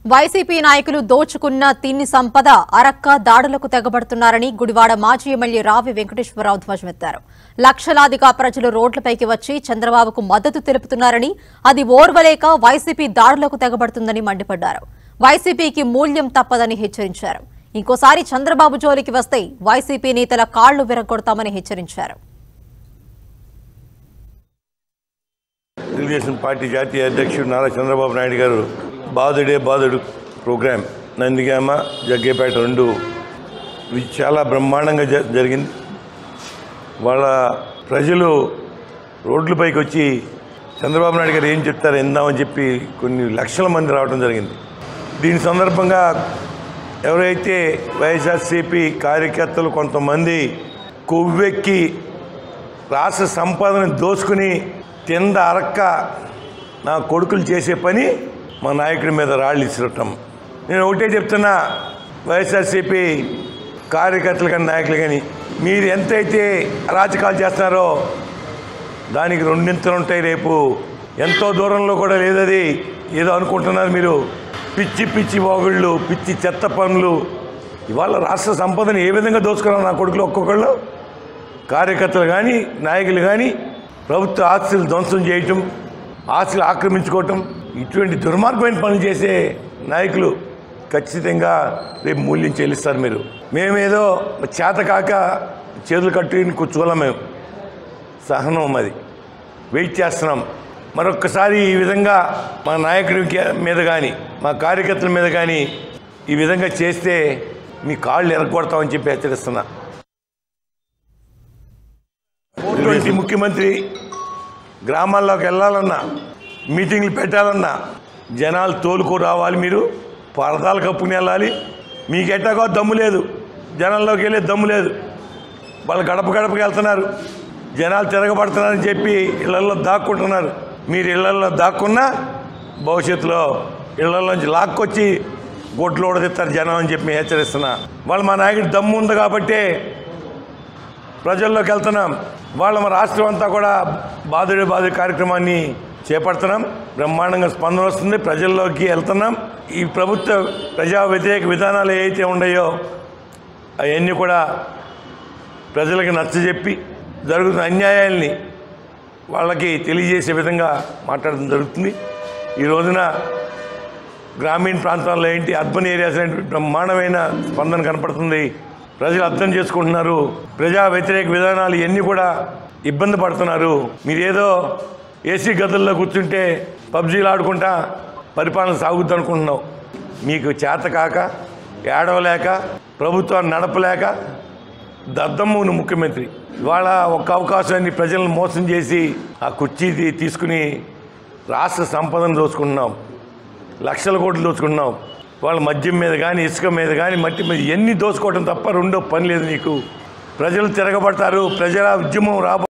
YCP నాయకులు దోచుకున్న తిన్ని సంపద అరక్క దాడులకు తెగబడుతున్నారని గుడివాడ మాజీ ఎమ్మెల్యే రావి వెంకటేశ్వరరావు ధ్వజమెత్తారు లక్షలాదిగా ప్రజలు రోడ్లపైకి వచ్చి చంద్రబాబుకు మద్దతు తెలుపుతున్నారని అది ఓర్వలేక వైసీపీ దాడులకు తెగబడుతుందని మండిపడ్డారు వైసీపీకి మూల్యం తప్పదని హెచ్చరించారు ఇంకోసారి చంద్రబాబు జోలికి వస్తే వైసీపీ నేతల కాళ్లు విరగొడతామని హెచ్చరించారు తెలుగుదేశం పార్టీ జాతీయ అధ్యక్షుడు నారా చంద్రబాబు నాయుడు గారు బాధుడే బాధుడు ప్రోగ్రాం నందిగామ జగ్గేపేట రెండు ఇవి చాలా బ్రహ్మాండంగా జ- జరిగింది వాళ్ళ ప్రజలు రోడ్లపైకి వచ్చి చంద్రబాబు నాయుడు గారు ఏం చెప్తారు ఎందామని చెప్పి కొన్ని లక్షల మంది రావడం జరిగింది దీని సందర్భంగా ఎవరైతే వైఎస్ఆర్సీపీ కార్యకర్తలు కొంతమంది కొవ్వెక్కి రాష్ట్ర సంపదను దోచుకుని కింద అరక్క నా కొడుకులు చేసే పని మా నాయకుడి మీద రాళ్ళు ఇచ్చటం నేను ఒకటే చెప్తున్నా వైఎస్ఆర్సీపీ కార్యకర్తలు కానీ నాయకులు కానీ మీరు ఎంతైతే అరాచకాలు చేస్తున్నారో దానికి రెండింతలు ఉంటాయి రేపు ఎంతో దూరంలో కూడా లేదది ఏదో అనుకుంటున్నారు మీరు పిచ్చి పిచ్చి వాగుళ్ళు పిచ్చి చెత్త పనులు ఇవాళ రాష్ట్ర సంపదను ఏ విధంగా దోచుకున్నారు నా కొడుకులు ఒక్కొక్కళ్ళు కార్యకర్తలు కానీ నాయకులు కానీ ప్రభుత్వ ఆస్తులు ధ్వంసం చేయటం ఆస్తులు ఆక్రమించుకోవటం ఇటువంటి దుర్మార్గమైన పనులు చేసే నాయకులు ఖచ్చితంగా రేపు మూల్యం చెల్లిస్తారు మీరు మేమేదో చేత కాక చేతులు కట్టుకుని కూర్చోలేం మేము సహనం అది వెయిట్ చేస్తున్నాం మరొక్కసారి ఈ విధంగా మా నాయకుడి మీద కానీ మా కార్యకర్తల మీద కానీ ఈ విధంగా చేస్తే మీ కాళ్ళు ఎరగొడతామని చెప్పి హెచ్చరిస్తున్నా ఇటువంటి ముఖ్యమంత్రి గ్రామాల్లోకి వెళ్ళాలన్నా మీటింగ్లు పెట్టాలన్నా జనాలు తోలుకు రావాలి మీరు పరదాలు కప్పుకుని వెళ్ళాలి మీకు ఎట్టాగో దమ్ము లేదు జనాల్లోకి వెళ్ళే దమ్ము లేదు వాళ్ళు గడప గడపకి వెళ్తున్నారు జనాలు తిరగబడుతున్నారని చెప్పి ఇళ్లలో దాక్కుంటున్నారు మీరు ఇళ్లలో దాక్కున్నా భవిష్యత్తులో ఇళ్లలోంచి లాక్కొచ్చి గొడ్లు ఓడదిస్తారు జనం అని చెప్పి హెచ్చరిస్తున్నా వాళ్ళు మా నాయకుడి దమ్ము ఉంది కాబట్టే ప్రజల్లోకి వెళ్తున్నాం వాళ్ళ మన రాష్ట్రం అంతా కూడా బాధుడే బాధ కార్యక్రమాన్ని చేపడుతున్నాం బ్రహ్మాండంగా స్పందన వస్తుంది ప్రజల్లోకి వెళ్తున్నాం ఈ ప్రభుత్వ ప్రజా వ్యతిరేక విధానాలు ఏవైతే ఉన్నాయో అవన్నీ కూడా ప్రజలకు నచ్చజెప్పి జరుగుతున్న అన్యాయాల్ని వాళ్ళకి తెలియజేసే విధంగా మాట్లాడడం జరుగుతుంది ఈ రోజున గ్రామీణ ప్రాంతాల్లో ఏంటి అర్బన్ ఏరియాస్ ఏంటి బ్రహ్మాండమైన స్పందన కనపడుతుంది ప్రజలు అర్థం చేసుకుంటున్నారు ప్రజా వ్యతిరేక విధానాలు ఇవన్నీ కూడా ఇబ్బంది పడుతున్నారు మీరేదో ఏసీ గదుల్లో కూర్చుంటే పబ్జీలు ఆడుకుంటా పరిపాలన సాగుద్ది అనుకుంటున్నావు మీకు చేత కాక ఏడవలేక ప్రభుత్వాన్ని నడపలేక దద్దమ్మును ముఖ్యమంత్రి ఇవాళ ఒక్క అవకాశాన్ని ప్రజలను మోసం చేసి ఆ కుర్చీ తీ- తీసుకుని రాష్ట్ర సంపదను దోచుకుంటున్నాం లక్షల కోట్లు దోచుకుంటున్నాం వాళ్ళ మద్యం మీద కానీ ఇసుక మీద కానీ మట్టి మీద ఎన్ని దోచుకోవడం తప్ప రెండో పని లేదు నీకు ప్రజలు తిరగబడతారు ప్రజల ఉద్యమం రాబో